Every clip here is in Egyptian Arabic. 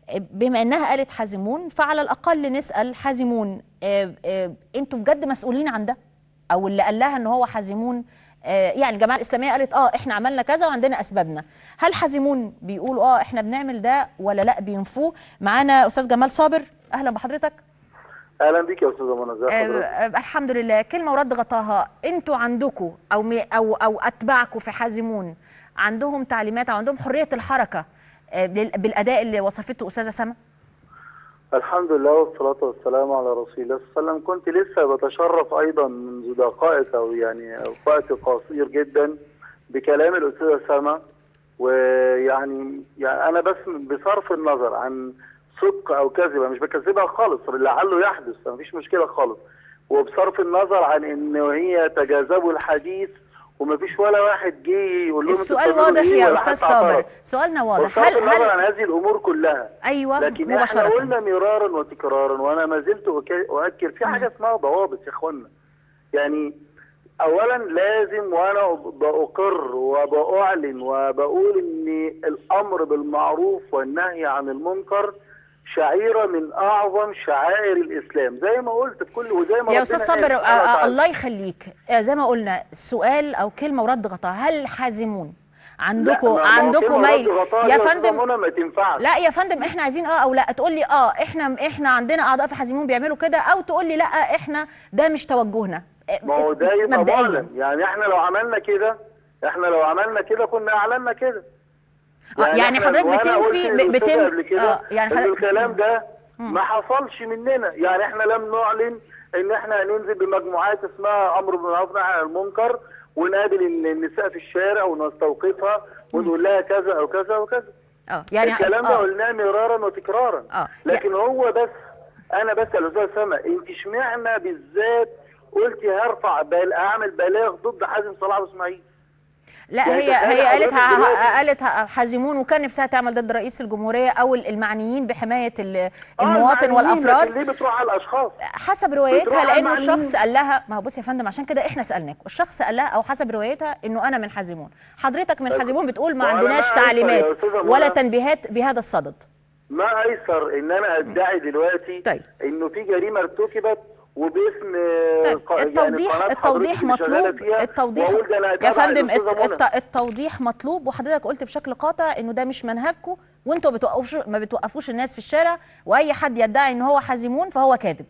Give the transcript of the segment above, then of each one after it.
بما انها قالت حازمون فعلى الاقل نسال حازمون آه، آه، انتوا بجد مسؤولين عن ده او اللي قال لها ان هو حازمون آه، يعني الجماعه الاسلاميه قالت اه احنا عملنا كذا وعندنا اسبابنا هل حازمون بيقولوا اه احنا بنعمل ده ولا لا بينفوه معانا استاذ جمال صابر اهلا بحضرتك اهلا بيك يا استاذه منى ازي آه، حضرتك آه، الحمد لله كلمه ورد غطاها انتوا عندكم او مي او او اتباعكم في حازمون عندهم تعليمات او عندهم حريه الحركه آه، بال- بالاداء اللي وصفته استاذه سما الحمد لله والصلاه والسلام على رسول الله صلى الله عليه وسلم كنت لسه بتشرف ايضا منذ دقائق او يعني وقت قصير جدا بكلام الاستاذه سما ويعني يعني انا بس بصرف النظر عن صدق او كذبه مش بكذبها خالص لعله يحدث مفيش مشكله خالص وبصرف النظر عن ان هي تجاذبوا الحديث ومفيش ولا واحد جه يقول لهم انتوا السؤال بتعملوا واضح إيه يا ولا استاذ حتى صابر اعترض. سؤالنا واضح بصرف هل النظر عن هل هذه الامور كلها ايوه لكن احنا مباشره قلنا مرارا وتكرارا وانا ما زلت أك- اؤكد في حاجه اسمها ضوابط يا اخوانا يعني اولا لازم وانا باقر وباعلن وبقول ان الامر بالمعروف والنهي عن المنكر شعيره من اعظم شعائر الاسلام زي ما قلت في كل وزي ما يا ربنا استاذ قال صابر سبحانه آه، آه، وتعالى. الله يخليك آه، زي ما قلنا سؤال او كلمه ورد غطاها هل حازمون عندكم لا، ما- ما هو عندكم كلمة ميل رد غطاء يا دي أستاذة فندم منى ما تنفعش لا يا فندم احنا عايزين اه او لا تقول لي اه احنا احنا عندنا اعضاء في حازمون بيعملوا كده او تقول لي لا احنا ده مش توجهنا آه، ما هو ده يبقى مبدئيا معلن يعني احنا لو عملنا كده احنا لو عملنا كده كنا اعلنا كده آه، يعني إحنا- حضرتك وأنا بتنفي- قلت ب- للأستاذة بتن- قبل كده آه، يعني ان حضرتك- الكلام ده ما حصلش مننا يعني احنا لم نعلن ان احنا هننزل بمجموعات اسمها امر بالمعروف ونهي عن المنكر ونقابل النساء في الشارع ونستوقفها ونقول لها كذا او كذا وكذا اه يعني الكلام ده آه. قلناه مرارا وتكرارا آه. لكن هو بس انا بسال الاستاذ سما انت اشمعنى بالذات قلتي هرفع بل اعمل بلاغ ضد حازم صلاح واسماعيل لا يعني هي تخيل هي قالت حضرتك دلوقتي- قالت حازمون وكان نفسها تعمل ضد رئيس الجمهوريه او المعنيين بحمايه ال- آه، المواطن المعنيين، والافراد لكن ليه بتروح على الاشخاص حسب روايتها بتروح على لانه المعنيين. الشخص قال لها ما هو بص يا فندم عشان كده احنا سالناك الشخص قال لها او حسب روايتها انه انا من حازمون حضرتك من طيب. حازمون بتقول ما ما أنا عندناش ما أيسر يا تعليمات أستاذة منى. ولا تنبيهات بهذا الصدد ما ايسر ان انا ادعي دلوقتي طيب. انه في جريمه ارتكبت وباسم طيب ق- يعني التوضيح قناة التوضيح حضرتك اللي شغالة مطلوب فيها التوضيح وأقول ده أنا يا أتابع فندم الأستاذة الت- منى. الت- التوضيح مطلوب وحضرتك قلت بشكل قاطع انه ده مش منهجكم وانتوا ما بتوقفوش ما بتوقفوش الناس في الشارع واي حد يدعي ان هو حازمون فهو كاذب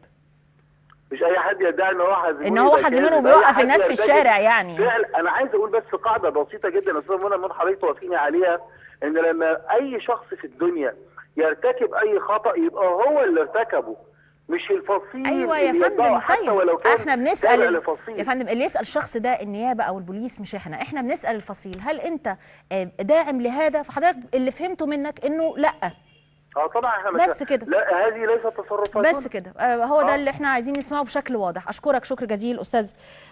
مش اي حد يدعي ان هو حازمون ان هو يبقى حازمون كاذب. وبيوقف أي حد الناس في يرتكب الشارع يعني فعل انا عايز اقول بس قاعده بسيطه جدا يا استاذ منى من حضرتك توافقيني عليها ان لما اي شخص في الدنيا يرتكب اي خطا يبقى هو اللي ارتكبه مش الفصيل ايوه يا اللي يدعه فندم حتى طيب ولو كان احنا تابع بنسال لفصيل. يا فندم اللي يسال الشخص ده النيابه او البوليس مش احنا احنا بنسال الفصيل هل انت آه، داعم لهذا فحضرتك اللي فهمته منك انه لا اه طبعا احنا مش بس كده. لا هذه ليست تصرفات بس كده آه، هو ده آه. اللي احنا عايزين نسمعه بشكل واضح اشكرك شكر جزيل استاذ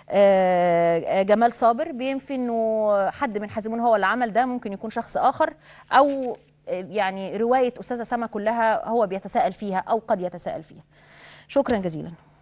آه، آه، جمال صابر بينفي انه حد من حازمون هو اللي عمل ده ممكن يكون شخص اخر او آه، يعني روايه استاذه سما كلها هو بيتساءل فيها او قد يتساءل فيها شكرا جزيلا